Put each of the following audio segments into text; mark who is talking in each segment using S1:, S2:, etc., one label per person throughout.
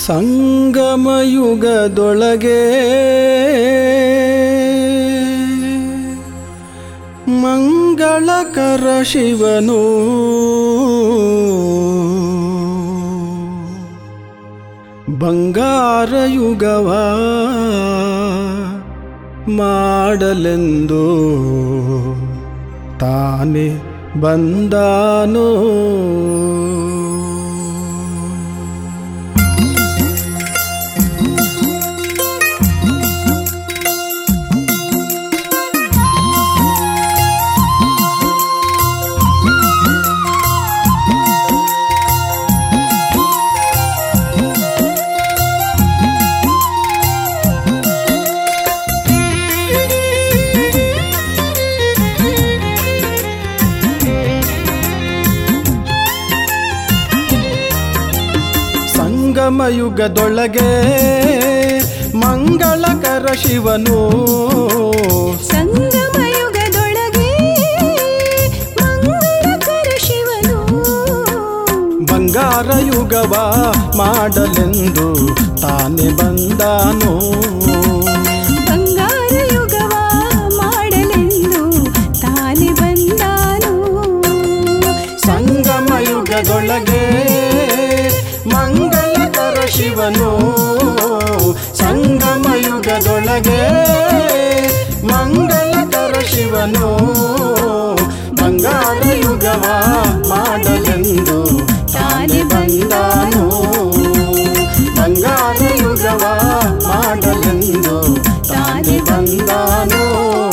S1: ಸಂಗಮಯುಗದೊಳಗೆ ಮಂಗಳಕರ ಶಿವನು ಬಂಗಾರ ಯುಗವ ಮಾಡಲೆಂದು ತಾನೇ ಬಂದಾನೋ ಸಂಗಮಯುಗದೊಳಗೆ ಮಂಗಳಕರ ಶಿವನು
S2: ಸಂಗಮಯುಗದೊಳಗೆ ಮಂಗಳಕರ ಶಿವನು
S1: ಬಂಗಾರ ಯುಗವ ಮಾಡಲೆಂದು ತಾನೇ ಬಂದಾನೋ
S2: ಬಂಗಾರ ಯುಗವ ಮಾಡಲೆಂದು ತಾನೆ ಬಂದಾನು
S1: ಸಂಗಮಯುಗದೊಳಗೆ ಮಂಗಳಕರ ಶಿವನು ಸಂಗಮಯುಗದೊಳಗೆ ಮಂಗಳಕರ ಶಿವನು ಬಂಗಾರ ಯುಗವ ಮಾಡಲೆಂದು ತಾನೇ ಬಂದಾನು ಬಂಗಾರ ಯುಗವ ಮಾಡಲೆಂದು ತಾನೇ ಬಂದಾನು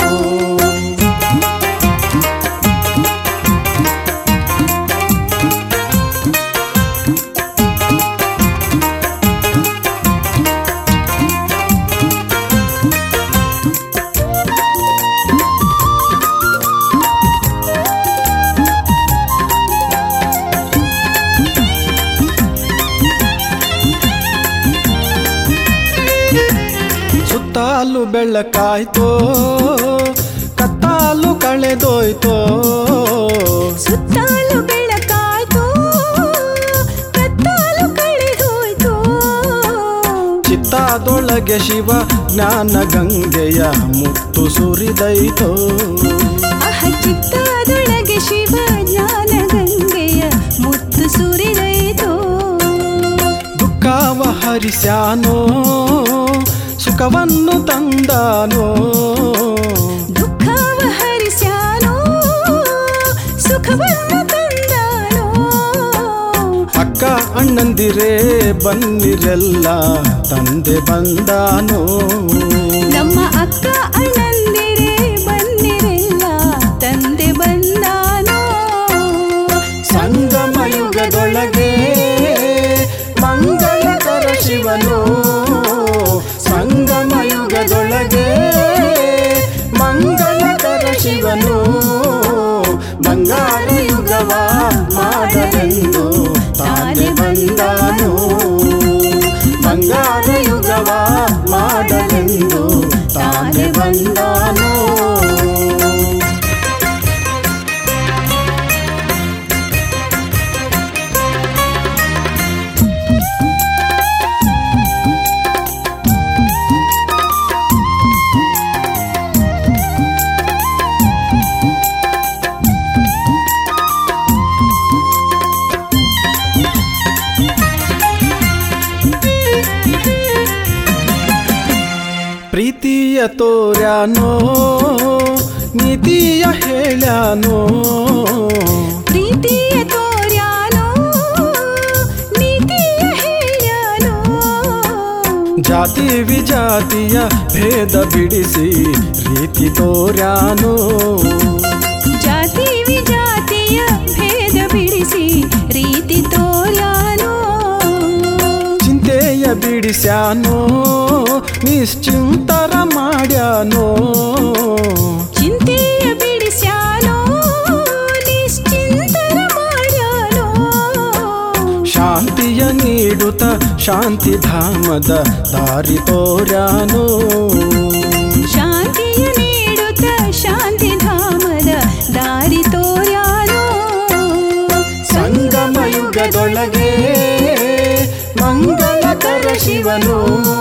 S1: ಸುತ್ತಾಲು ಬೆಳಕಾಯ್ತೋ ಕತ್ತಾಲು ಕಳೆದೋಯ್ತೋ
S2: ಸುತ್ತಾಲು ಬೆಳಕಾಯ್ತು ಕತ್ತಾಲು ಕಳೆದೋಯ್ತು
S1: ಚಿತ್ತಾದೊಳಗೆ ಶಿವ ಜ್ಞಾನ ಗಂಗೆಯ ಮುತ್ತು ಸುರಿದೈತೋ
S2: ಅಹ ಚಿತ್ತದೊಳಗೆ ಶಿವ ಜ್ಞಾನ ಗಂಗೆಯ ಮುತ್ತು ಸುರಿದೈತು
S1: ದುಃಖವ ಹರಿಸ್ಯಾನೋ ಸುಖವನ್ನು ತಂದಾನೋ
S2: ದುಃಖವ ಹರಿಸ್ಯಾನೋ ಸುಖವನ್ನು ತಂದಾನೋ
S1: ಅಕ್ಕ ಅಣ್ಣಂದಿರೇ ಬನ್ನಿರೆಲ್ಲ ತಂದೆ ಬಂದಾನೋ
S2: ನಮ್ಮ ಅಕ್ಕ ಅಣ್ಣಂದಿರೇ ಬನ್ನಿರೆಲ್ಲ ತಂದೆ ಬಂದಾನೋ
S1: ಸಂಗಮಯುಗದೊಳಗೆ ಮಂಗಳಕರ ಶಿವನು ಸಂಗಮಯುಗದೊಳಗೆ ಮಂಗಳಕರ ಶಿವನು ಬಂಗಾರ ಯುಗವ ಮಾಡಲೆಂದು ತಾನೇ ಬಂದಾನು ಬಂಗಾರ ಯುಗವ ಮಾಡಲೆಂದು ತಾನೇ ಬಂದಾನು ಪ್ರೀತಿಯ ತೋರ್ಯಾನೋ ನೀತಿಯ ಹೇಳ್ಯಾನೋ
S2: ಪ್ರೀತಿಯ ತೋರ್ಯಾನೋ ನೀತಿಯ ಹೇಳ್ಯಾನೋ
S1: ಜಾತಿ ವಿಜಾತಿಯ ಭೇದ ಬಿಡಿಸಿ ರೀತಿ ತೋರ್ಯಾನೋ
S2: ಜಾತಿ ವಿಜಾತಿಯ ಭೇದ ಬಿಡಿಸಿ ರೀತಿ ತೋರ್ಯಾನೋ
S1: ಚಿಂತೆಯ ಬಿಡಿಸ್ಯಾನೋ ನಿಶ್ಚಿಂತರ ಮಾಡ್ಯಾನೋ
S2: ಚಿಂತೆಯ ಬಿಡಿಸ್ಯಾನೋ ನಿಶ್ಚಿಂತರ ಮಾಡ್ಯಾನೋ
S1: ಶಾಂತಿಯ ನೀಡುತ್ತ ಶಾಂತಿಧಾಮದ ದಾರಿ ತೋರ್ಯಾನೋ
S2: ಶಾಂತಿಯ ನೀಡುತ್ತ ಶಾಂತಿಧಾಮದ ದಾರಿ ತೋರ್ಯಾನೋ
S1: ಸಂಗಮಯುಗದೊಳಗೆ ಮಂಗಳಕರ ಶಿವನು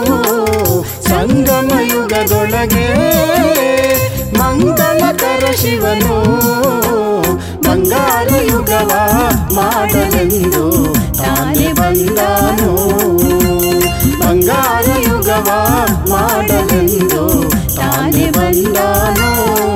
S1: ಸಂಗಮ ಯುಗದೊಳಗೆ ಮಂಗಳಕರ ಶಿವನು ಬಂಗಾರ ಯುಗವ ಮಾಡಲೆಂದು ತಾನೆ ಬಂದಾನು ಬಂಗಾರ ಯುಗವ ಮಾಡಲೆಂದು ತಾನೆ ಬಂದಾನು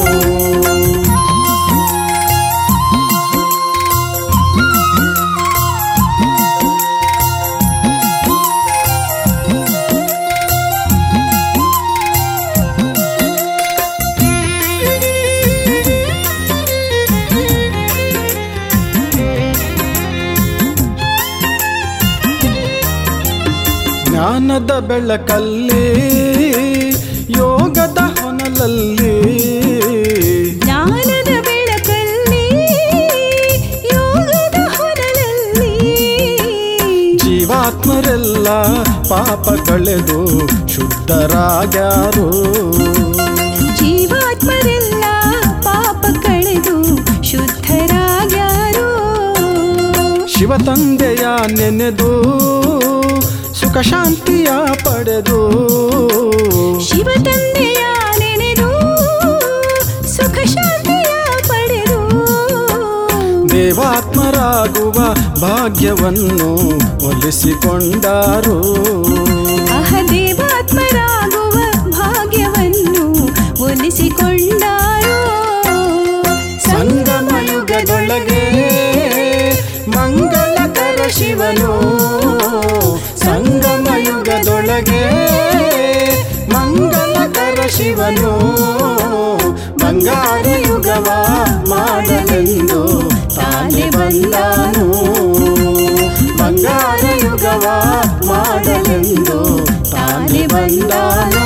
S1: ಜ್ಞಾನದ ಬೆಳಕಲ್ಲಿ ಯೋಗದ ಹೊನಲಲ್ಲಿ
S2: ಜ್ಞಾನದ ಬೆಳಕಲ್ಲಿ ಯೋಗದ ಹೊರಲಲ್ಲಿ
S1: ಜೀವಾತ್ಮರೆಲ್ಲ ಪಾಪ ಕಳೆದು ಶುದ್ಧರಾಗ್ಯಾರು
S2: ಜೀವಾತ್ಮರೆಲ್ಲ ಪಾಪ ಕಳೆದು ಶುದ್ಧರಾಗ್ಯಾರು
S1: ಶಿವ ತಂದೆಯ ನೆನೆದು ಸುಖ ಶಾಂತಿಯ ಪಡೆದು
S2: ಶಿವ ತಂದೆಯ ನೆನೆದು ಸುಖ ಶಾಂತಿಯ ಪಡೆದು
S1: ದೇವಾತ್ಮರಾಗುವ ಭಾಗ್ಯವನ್ನು ಒಲಿಸಿಕೊಂಡಾರು
S2: ಅಹ ದೇವಾತ್ಮರಾಗುವ ಭಾಗ್ಯವನ್ನು ಒಲಿಸಿಕೊಂಡಾರು
S1: ಸಂಗಮ ಯುಗದೊಳಗೆ ಮಂಗಳಕರ ಶಿವನು ಸಂಗಮ ಯುಗದೊಳಗೆ ಮಂಗಳಕರ ಶಿವನು ಬಂಗಾರ ಯುಗವ ಮಾಡಲೆಂದು ತಾನೆ ಬಂದಾನು ಬಂಗಾರ ಯುಗವ ಮಾಡಲೆಂದು ತಾನೆ ಬಂದಾನು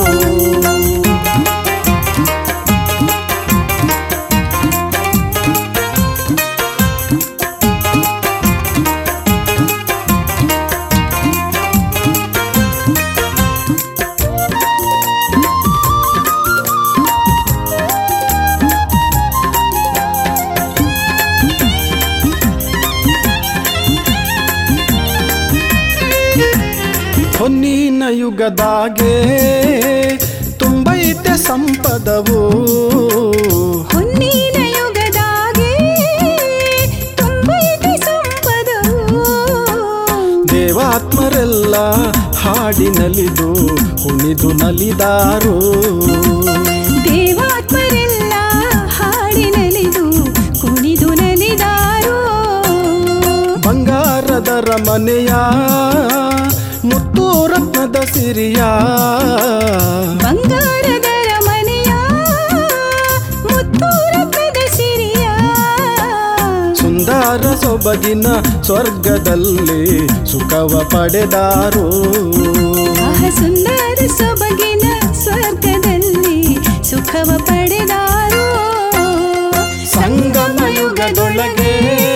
S1: ಹೊನ್ನಿನ ಯುಗದಾಗೆ ತುಂಬೈತೆ ಸಂಪದವು
S2: ಹೊನ್ನಿನ ಯುಗದಾಗೆ ತುಂಬೈತೆ ಸಂಪದವು
S1: ದೇವಾತ್ಮರೆಲ್ಲ ಹಾಡಿನಲಿದು ಕುಣಿದು ನಲಿದಾರು
S2: ದೇವಾತ್ಮರೆಲ್ಲ ಹಾಡಿನಲಿದು ಕುಣಿದು ನಲಿದಾರು
S1: ಬಂಗಾರದರ ಮನೆಯ ಮುತ್ತು ರತ್ನದ ಸಿರಿಯ
S2: ಬಂಗಾರದರ ಮನೆಯ ಮುತ್ತು ರತ್ನದ ಸಿರಿಯ
S1: ಸುಂದರ ಸೊಬಗಿನ ಸ್ವರ್ಗದಲ್ಲಿ ಸುಖವ ಪಡೆದಾರು
S2: ಆಹ ಸುಂದರ ಸೊಬಗಿನ ಸ್ವರ್ಗದಲ್ಲಿ ಸುಖವ ಪಡೆದಾರು
S1: ಸಂಗಮ ಯುಗದೊಳಗೆ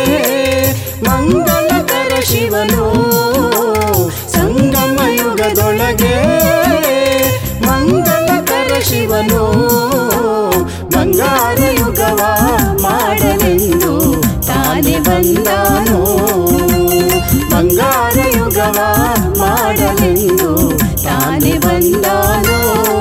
S1: ಮಂಗಳಕರ ಶಿವನು ಸಂಗಮ ಯುಗದೊಳಗೆ ಮಂಗಳಕರ ಶಿವನು ಬಂಗಾರ ಯುಗವ ಮಾಡಲೆಂದು ತಾನೆ ಬಂದಾನು ಬಂಗಾರ ಯುಗವ ಮಾಡಲೆಂದು ತಾನೆ ಬಂದಾನು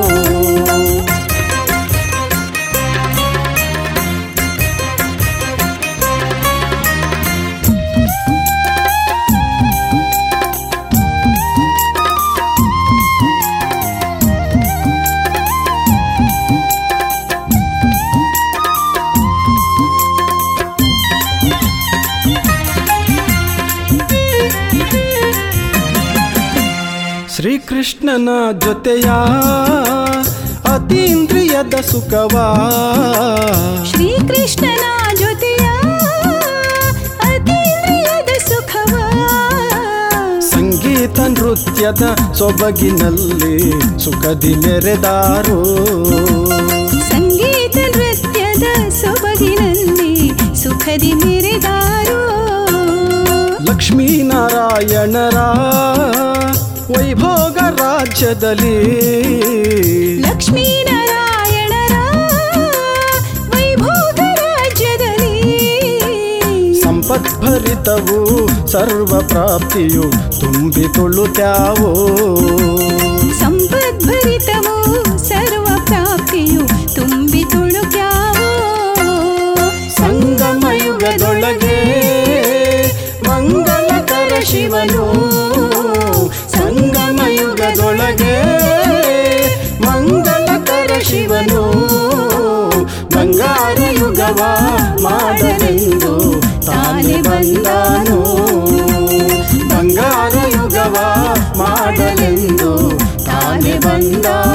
S1: ಶ್ರೀಕೃಷ್ಣನ ಜೊತೆಯ ಅತೀಂದ್ರಿಯದ ಸುಖವಾ
S2: ಶ್ರೀಕೃಷ್ಣನ ಜೊತೆಯ ಅತೀಂದ್ರಿಯದ ಸುಖವ
S1: ಸಂಗೀತ ನೃತ್ಯದ ಸೊಬಗಿನಲ್ಲಿ ಸುಖದಿ ಮೆರೆದಾರು
S2: ಸಂಗೀತ ನೃತ್ಯದ ಸೊಬಗಿನಲ್ಲಿ ಸುಖದಿ ಮೆರೆದಾರು
S1: ಲಕ್ಷ್ಮೀನಾರಾಯಣರ ವೈಭೋಗ ರಾಜ್ಯದಲ್ಲಿ
S2: ಲಕ್ಷ್ಮೀನಾರಾಯಣರ ವೈಭೋಗ ರಾಜ್ಯದಲ್ಲಿ
S1: ಸಂಪದ್ಭರಿತವು ಸರ್ವ ಪ್ರಾಪ್ತಿಯು ತುಂಬಿ ತುಳುತ್ಯಾವೋ
S2: ಸಂಪದ್ಭರಿತವೋ ಸರ್ವ ಪ್ರಾಪ್ತಿಯು ತುಂಬಿ ತುಳುಕ್ಯಾವೋ
S1: ಸಂಗಮ ಯುಗದೊಳಗೆ ಮಂಗಳಕರ ಶಿವನು ಸಂಗಮ ಯುಗದೊಳಗೆ ಮಂಗಳಕರ ಶಿವನು ಬಂಗಾರ ಯುಗವ ಮಾಡಲೆಂದು ತಾನೆ ಬಂದಾನು ಬಂಗಾರ ಯುಗವ ಮಾಡಲೆಂದು ತಾನೆ ಬಂದ